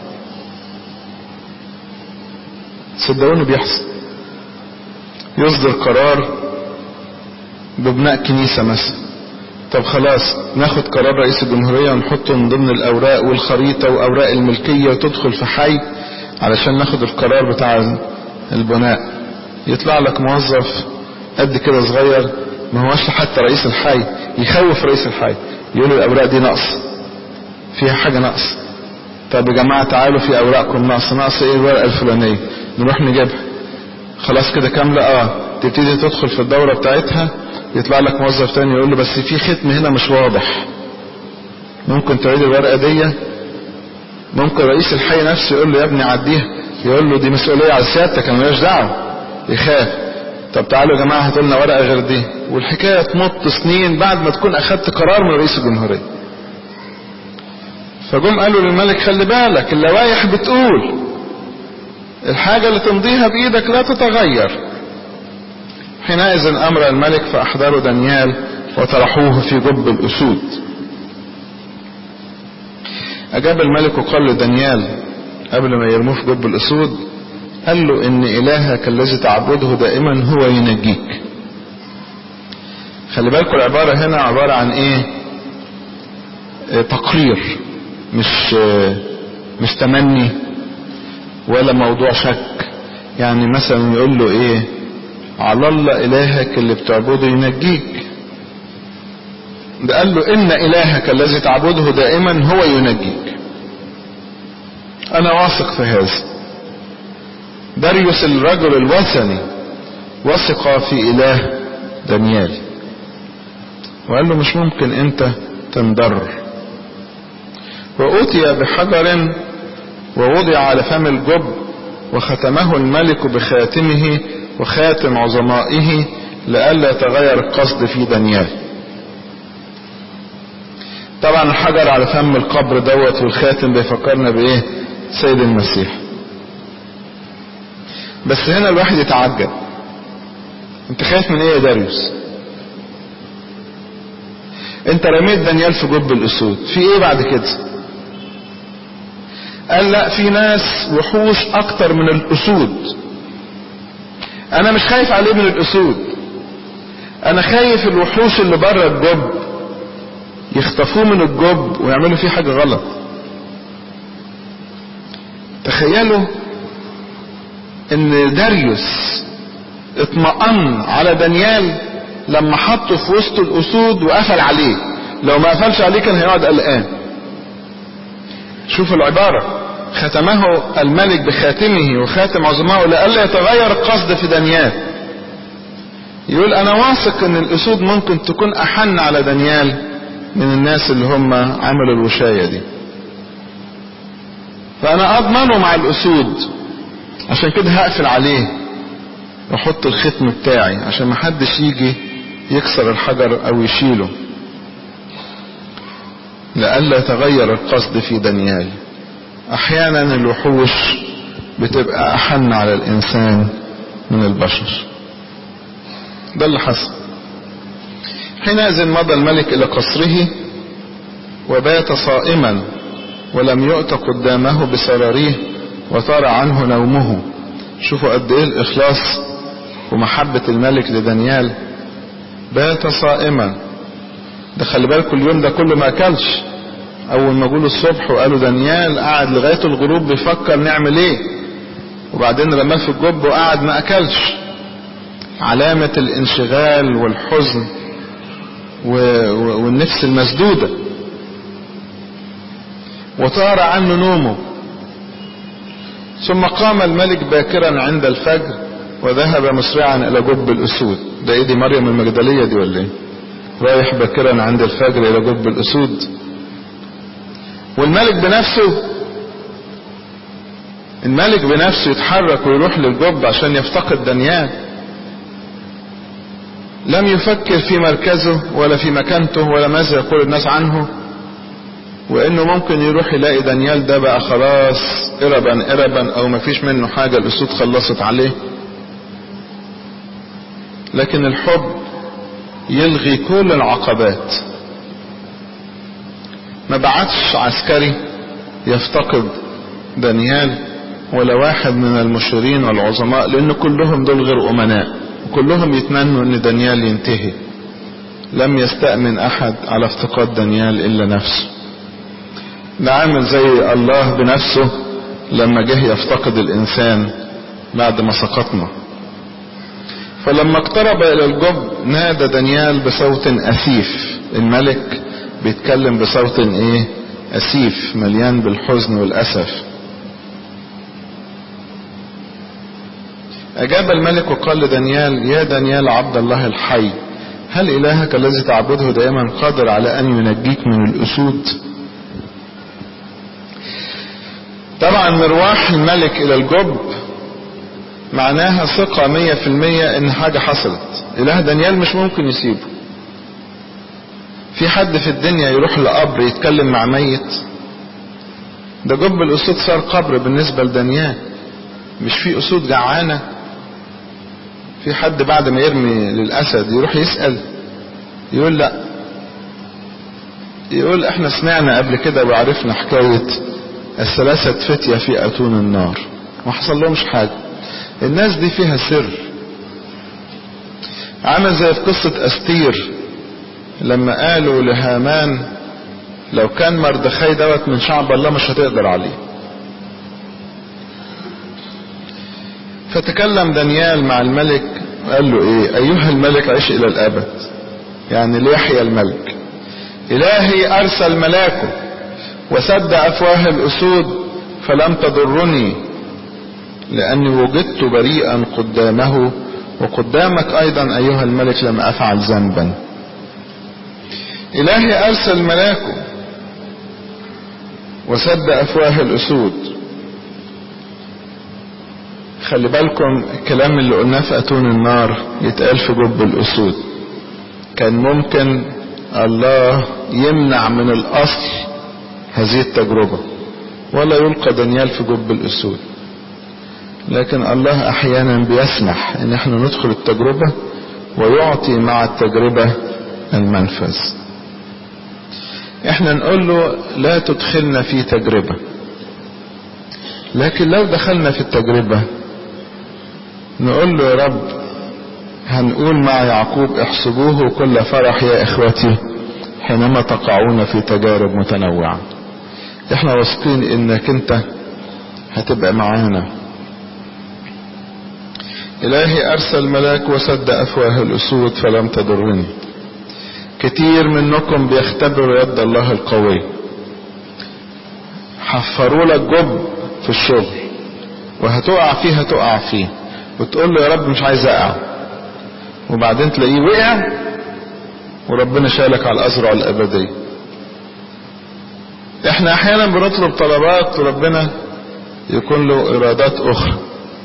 صدقوني بيحصل يصدر قرار ببناء كنيسة مثلا طب خلاص ناخد قرار رئيس الجمهورية ونحطه من ضمن الأوراق والخريطة وأوراق الملكية وتدخل في حي علشان ناخد القرار بتاع البناء يطلع لك موظف قد كده صغير ما هوش حتى رئيس الحي يخوف رئيس الحي يقول الأوراق دي نقص فيها حاجة نقص طب يا جماعة تعالوا في أوراقكم نقص نقص إيه الورقة الفلانية نروح نجيبها خلاص كده كاملة اه تبتدي تدخل في الدورة بتاعتها يطلع لك موظف تاني يقول له بس في ختم هنا مش واضح ممكن تعيد الورقة دي ممكن رئيس الحي نفسه يقول له يا ابني عديها يقول له دي مسؤولية على سيادتك انا ماليش دعوة يخاف طب تعالوا يا جماعة هاتوا لنا ورقة غير دي والحكاية تمط سنين بعد ما تكون اخدت قرار من رئيس الجمهورية فجم قالوا للملك خلي بالك اللوائح بتقول الحاجة اللي تمضيها بإيدك لا تتغير حينئذ أمر الملك فأحضروا دانيال وطرحوه في جب الأسود أجاب الملك وقال لدانيال قبل ما يرموه في جب الأسود قال له إن إلهك الذي تعبده دائما هو ينجيك خلي بالكم العبارة هنا عبارة عن إيه اه تقرير مش اه مش تمني ولا موضوع شك يعني مثلا يقول له ايه على الله الهك اللي بتعبده ينجيك ده قال له ان الهك الذي تعبده دائما هو ينجيك انا واثق في هذا داريوس الرجل الوثني وثق في اله دانيال وقال له مش ممكن انت تنضر وأتي بحجر ووضع على فم الجب وختمه الملك بخاتمه وخاتم عظمائه لئلا يتغير القصد في دانيال طبعا الحجر على فم القبر دوت والخاتم بيفكرنا بايه سيد المسيح بس هنا الواحد يتعجب انت خايف من ايه يا داريوس انت رميت دانيال في جب الاسود في ايه بعد كده قال لا في ناس وحوش اكتر من الاسود انا مش خايف عليه من الاسود انا خايف الوحوش اللي بره الجب يخطفوه من الجب ويعملوا فيه حاجة غلط تخيلوا ان داريوس اطمأن على دانيال لما حطه في وسط الاسود وقفل عليه لو ما قفلش عليه كان هيقعد قلقان شوف العبارة ختمه الملك بخاتمه وخاتم عظمائه لئلا يتغير القصد في دانيال يقول انا واثق ان الاسود ممكن تكون احن على دانيال من الناس اللي هم عملوا الوشاية دي فانا اضمنه مع الاسود عشان كده هقفل عليه واحط الختم بتاعي عشان ما حدش يجي يكسر الحجر او يشيله لئلا يتغير القصد في دانيال احيانا الوحوش بتبقى احن على الانسان من البشر ده اللي حصل حينئذ مضى الملك الى قصره وبات صائما ولم يؤت قدامه بسراريه وطار عنه نومه شوفوا قد ايه الاخلاص ومحبة الملك لدانيال بات صائما ده خلي بالكم اليوم ده كله ما اكلش اول ما جوله الصبح وقالوا دانيال قعد لغاية الغروب بيفكر نعمل ايه وبعدين رماه في الجب وقعد ما اكلش علامة الانشغال والحزن والنفس المسدودة وطار عنه نومه ثم قام الملك باكرا عند الفجر وذهب مسرعا الى جب الاسود ده ايه دي مريم المجدلية دي ولا ايه رايح باكرا عند الفجر الى جب الاسود والملك بنفسه الملك بنفسه يتحرك ويروح للجب عشان يفتقد دانيال لم يفكر في مركزه ولا في مكانته ولا ماذا يقول الناس عنه وانه ممكن يروح يلاقي دانيال ده بقى خلاص قربا قربا او مفيش منه حاجة الاسود خلصت عليه لكن الحب يلغي كل العقبات ما بعتش عسكري يفتقد دانيال ولا واحد من المشيرين والعظماء لان كلهم دول غير امناء كلهم يتمنوا ان دانيال ينتهي لم يستأمن احد على افتقاد دانيال الا نفسه ده عامل زي الله بنفسه لما جه يفتقد الانسان بعد ما سقطنا فلما اقترب الى الجب نادى دانيال بصوت اسيف الملك بيتكلم بصوت ايه اسيف مليان بالحزن والاسف اجاب الملك وقال لدانيال يا دانيال عبد الله الحي هل الهك الذي تعبده دائما قادر على ان ينجيك من الاسود طبعا مروح الملك الى الجب معناها ثقة مية في المية ان حاجة حصلت اله دانيال مش ممكن يسيبه في حد في الدنيا يروح لقبر يتكلم مع ميت ده جب الاسود صار قبر بالنسبة لدانيال مش في اسود جعانة في حد بعد ما يرمي للأسد يروح يسأل يقول لا يقول احنا سمعنا قبل كده وعرفنا حكاية الثلاثة فتية في أتون النار ما حصل لهمش حاجة الناس دي فيها سر عامل زي في قصة أستير لما قالوا لهامان لو كان مردخاي دوت من شعب الله مش هتقدر عليه فتكلم دانيال مع الملك وقال له ايه ايها الملك عيش الى الابد يعني ليحيى الملك الهي ارسل ملاكه وسد افواه الاسود فلم تضرني لاني وجدت بريئا قدامه وقدامك ايضا ايها الملك لم افعل ذنبا الهي ارسل ملاكه وسد افواه الاسود خلي بالكم الكلام اللي قلناه في اتون النار يتقال في جب الاسود كان ممكن الله يمنع من الاصل هذه التجربة ولا يلقى دانيال في جب الاسود لكن الله احيانا بيسمح ان احنا ندخل التجربة ويعطي مع التجربة المنفذ احنا نقول له لا تدخلنا في تجربة لكن لو دخلنا في التجربة نقول له يا رب هنقول مع يعقوب احسبوه كل فرح يا اخوتي حينما تقعون في تجارب متنوعة احنا واثقين انك انت هتبقى معانا الهي ارسل ملاك وسد افواه الاسود فلم تضرني كتير منكم بيختبروا يد الله القوي حفروا لك جب في الشغل وهتقع فيه هتقع فيه وتقول له يا رب مش عايز اقع وبعدين تلاقيه وقع وربنا شالك على الازرع الابديه احنا احيانا بنطلب طلبات وربنا يكون له ارادات اخرى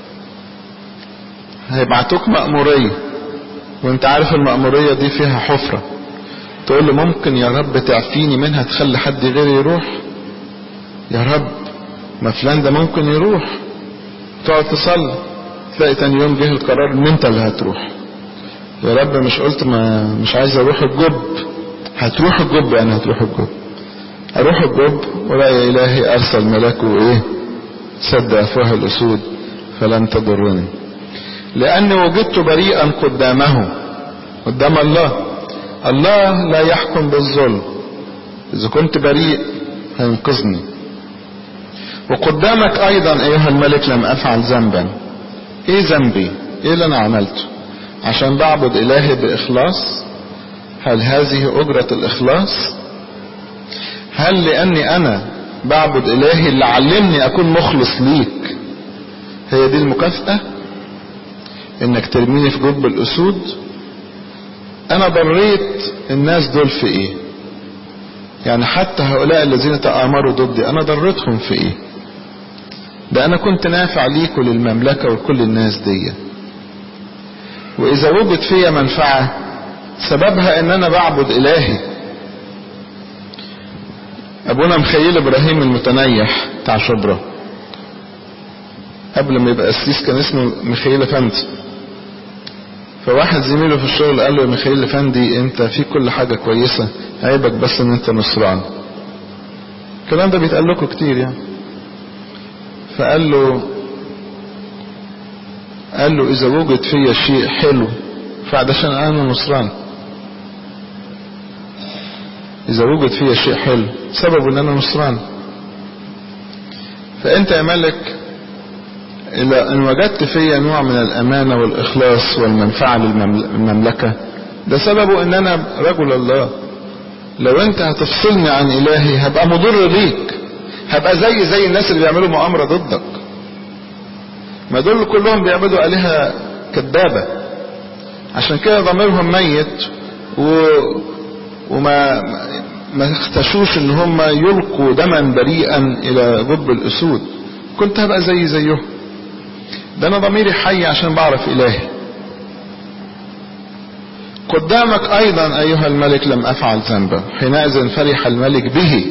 هيبعتوك مأمورية وانت عارف المأمورية دي فيها حفرة تقول له ممكن يا رب تعفيني منها تخلي حد غيري يروح يا رب ما فلان ده ممكن يروح تقعد تصلي تلاقي تاني يوم جه القرار ان انت اللي هتروح يا رب مش قلت ما مش عايز اروح الجب هتروح الجب يعني هتروح الجب اروح الجب ولا يا الهي ارسل ملاكه ايه سد افواه الاسود فلم تضرني لاني وجدت بريئا قدامه قدام الله الله لا يحكم بالظلم اذا كنت بريء هينقذني وقدامك ايضا ايها الملك لم افعل ذنبا ايه ذنبي ايه اللي انا عملته عشان بعبد الهي باخلاص هل هذه اجرة الاخلاص هل لاني انا بعبد الهي اللي علمني اكون مخلص ليك هي دي المكافأة انك ترميني في جب الاسود انا ضريت الناس دول في ايه يعني حتى هؤلاء الذين تآمروا ضدي انا ضريتهم في ايه ده انا كنت نافع ليك وللمملكة ولكل الناس دي واذا وجد فيا منفعة سببها ان انا بعبد الهي ابونا مخيل ابراهيم المتنيح بتاع شبرا قبل ما يبقى قسيس كان اسمه مخيل افندي فواحد زميله في الشغل قال له يا مخيل افندي انت في كل حاجة كويسة عيبك بس ان انت نصران الكلام ده بيتقال لكم كتير يعني فقال له قال له اذا وجد فيا شيء حلو فعشان انا نصران اذا وجد فيا شيء حلو سببه ان انا نصران فانت يا ملك إذا إن وجدت فيا نوع من الأمانة والإخلاص والمنفعة للمملكة ده سببه إن أنا رجل الله لو أنت هتفصلني عن إلهي هبقى مضر ليك هبقى زي زي الناس اللي بيعملوا مؤامرة ضدك ما دول كلهم بيعبدوا آلهة كذابة عشان كده ضميرهم ميت و... وما ما اختشوش ان هم يلقوا دما بريئا الى جب الاسود كنت هبقى زي زيهم ده انا ضميري حي عشان بعرف الهي قدامك ايضا ايها الملك لم افعل ذنبا حينئذ فرح الملك به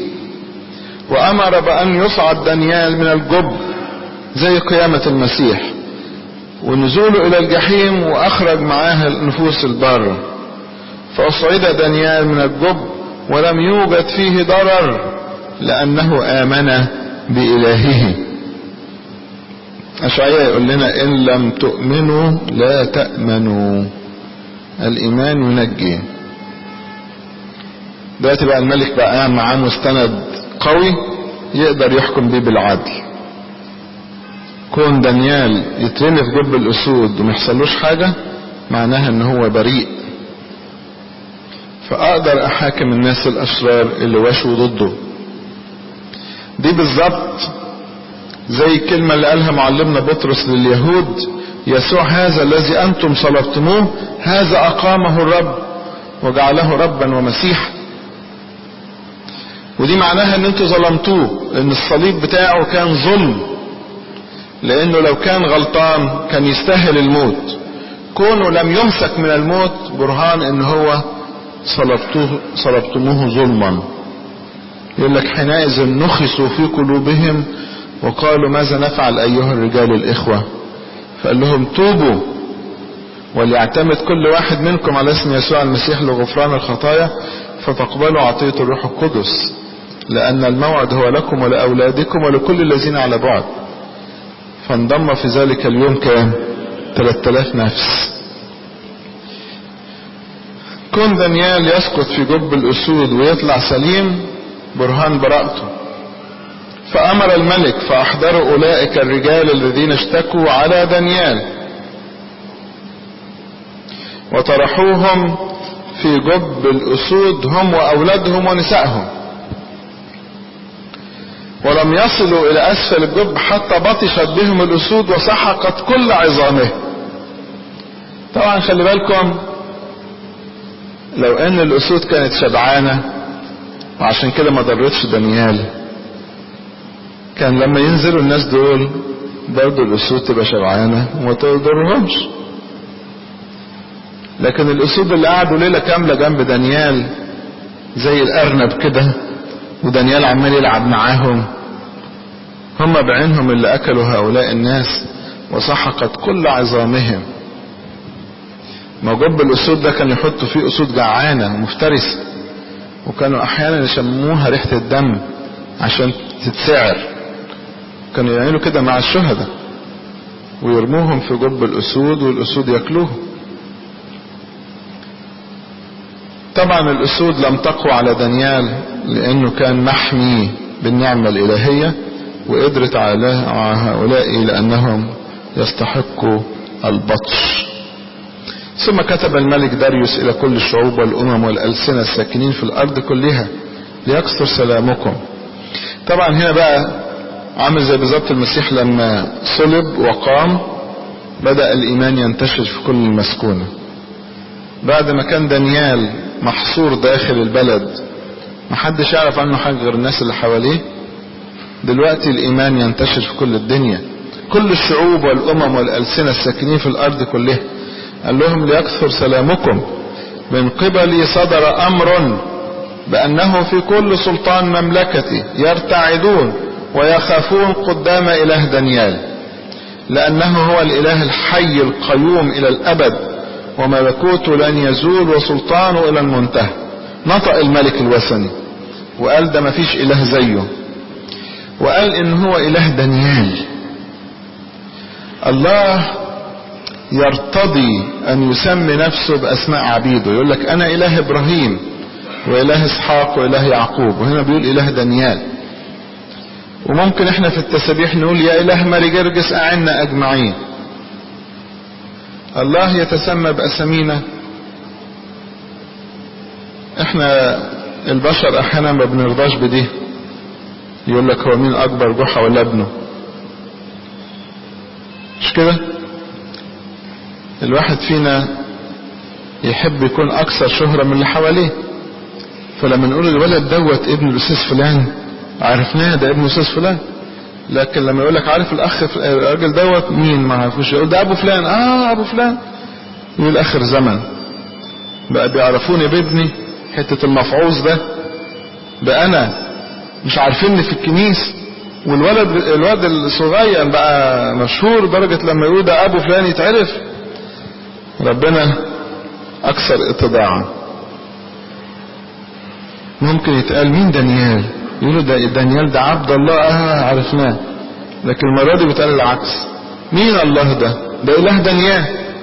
وامر بان يصعد دانيال من الجب زي قيامة المسيح ونزوله الى الجحيم واخرج معاه النفوس البارة فاصعد دانيال من الجب ولم يوجد فيه ضرر لانه امن بالهه اشعياء يقول لنا ان لم تؤمنوا لا تأمنوا الايمان ينجي دلوقتي بقى الملك بقى قاعد معاه مستند قوي يقدر يحكم بيه بالعدل كون دانيال يترمي في جب الاسود وما يحصلوش حاجه معناها ان هو بريء فاقدر احاكم الناس الاشرار اللي وشوا ضده دي بالظبط زي الكلمه اللي قالها معلمنا بطرس لليهود يسوع هذا الذي انتم صلبتموه هذا اقامه الرب وجعله ربا ومسيحا ودي معناها ان انتوا ظلمتوه ان الصليب بتاعه كان ظلم لانه لو كان غلطان كان يستاهل الموت كونه لم يمسك من الموت برهان ان هو صلبتوه صلبتموه ظلما يقول لك حينئذ نخسوا في قلوبهم وقالوا ماذا نفعل ايها الرجال الاخوه فقال لهم توبوا وليعتمد كل واحد منكم على اسم يسوع المسيح لغفران الخطايا فتقبلوا عطيه الروح القدس لان الموعد هو لكم ولاولادكم ولكل الذين على بعد فانضم في ذلك اليوم كام 3000 نفس كون دانيال يسقط في جب الاسود ويطلع سليم برهان براءته فامر الملك فاحضروا اولئك الرجال الذين اشتكوا على دانيال وطرحوهم في جب الاسود هم واولادهم ونسائهم ولم يصلوا الى اسفل الجب حتى بطشت بهم الاسود وسحقت كل عظامهم طبعا خلي بالكم لو ان الاسود كانت شبعانة وعشان كده ما ضرتش دانيال كان لما ينزلوا الناس دول برضه الاسود تبقى شبعانة وما تضرهمش لكن الاسود اللي قعدوا ليلة كاملة جنب دانيال زي الارنب كده ودانيال عمال يلعب معاهم هم بعينهم اللي اكلوا هؤلاء الناس وسحقت كل عظامهم ما جب الاسود ده كان يحطوا فيه اسود جعانه ومفترسه وكانوا احيانا يشموها ريحه الدم عشان تتسعر كانوا يعملوا كده مع الشهداء ويرموهم في جب الاسود والاسود ياكلوهم طبعا الاسود لم تقوى على دانيال لانه كان محمي بالنعمة الالهية وقدرت على هؤلاء لانهم يستحقوا البطش ثم كتب الملك داريوس الى كل الشعوب والامم والالسنة الساكنين في الارض كلها ليكثر سلامكم طبعا هنا بقى عامل زي بالظبط المسيح لما صلب وقام بدأ الايمان ينتشر في كل المسكونه بعد ما كان دانيال محصور داخل البلد محدش يعرف عنه حاجة غير الناس اللي حواليه دلوقتي الإيمان ينتشر في كل الدنيا كل الشعوب والأمم والألسنة الساكنين في الأرض كلها قال لهم ليكثر سلامكم من قبلي صدر أمر بأنه في كل سلطان مملكتي يرتعدون ويخافون قدام إله دانيال لأنه هو الإله الحي القيوم إلى الأبد وملكوته لن يزول وسلطانه الى المنتهى نطق الملك الوثني وقال ده مفيش اله زيه وقال ان هو اله دانيال الله يرتضي ان يسمي نفسه باسماء عبيده يقول لك انا اله ابراهيم واله اسحاق واله يعقوب وهنا بيقول اله دانيال وممكن احنا في التسابيح نقول يا اله ماري جرجس اعنا اجمعين الله يتسمى بأسامينا احنا البشر احيانا ما بنرضاش بدي يقول لك هو مين اكبر جحا ولا ابنه مش كده الواحد فينا يحب يكون اكثر شهرة من اللي حواليه فلما نقول الولد دوت ابن الاستاذ فلان عرفناه ده ابن الاستاذ فلان لكن لما يقول لك عارف الاخ الراجل دوت مين ما عرفوش يقول ده ابو فلان اه ابو فلان يقول اخر زمن بقى بيعرفوني بابني حتة المفعوص ده بقى انا مش عارفيني في الكنيس والولد الواد الصغير بقى مشهور درجة لما يقول ده ابو فلان يتعرف ربنا اكثر اتضاعا ممكن يتقال مين دانيال يقولوا ده دانيال ده عبد الله اه عرفناه لكن المرة دي بتقال العكس مين الله ده ده اله دانيال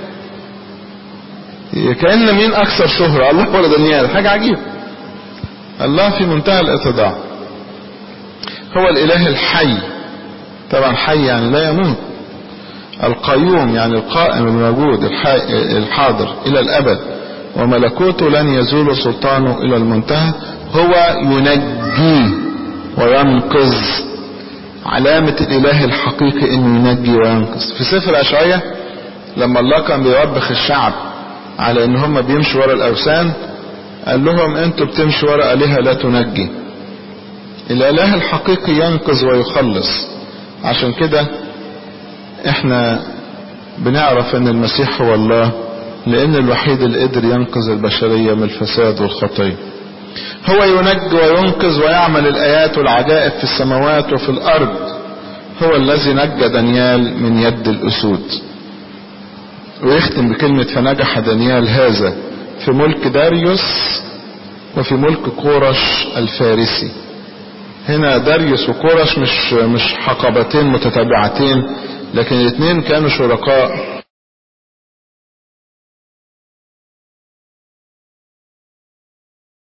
كأن مين اكثر شهرة الله ولا دانيال حاجة عجيبة الله في منتهى الاتضاع هو الاله الحي طبعا حي يعني لا يموت القيوم يعني القائم الموجود الحاضر الى الابد وملكوته لن يزول سلطانه الى المنتهى هو ينجي وينقذ علامة الاله الحقيقي انه ينجي وينقذ في سفر اشعياء لما الله كان بيوبخ الشعب على ان هم بيمشوا ورا الاوثان قال لهم انتوا بتمشوا ورا الهه لا تنجي الاله الحقيقي ينقذ ويخلص عشان كده احنا بنعرف ان المسيح هو الله لان الوحيد اللي قدر ينقذ البشرية من الفساد والخطية هو ينجي وينقذ ويعمل الايات والعجائب في السماوات وفي الارض هو الذي نجى دانيال من يد الاسود ويختم بكلمة فنجح دانيال هذا في ملك داريوس وفي ملك كورش الفارسي هنا داريوس وكورش مش مش حقبتين متتابعتين لكن الاثنين كانوا شركاء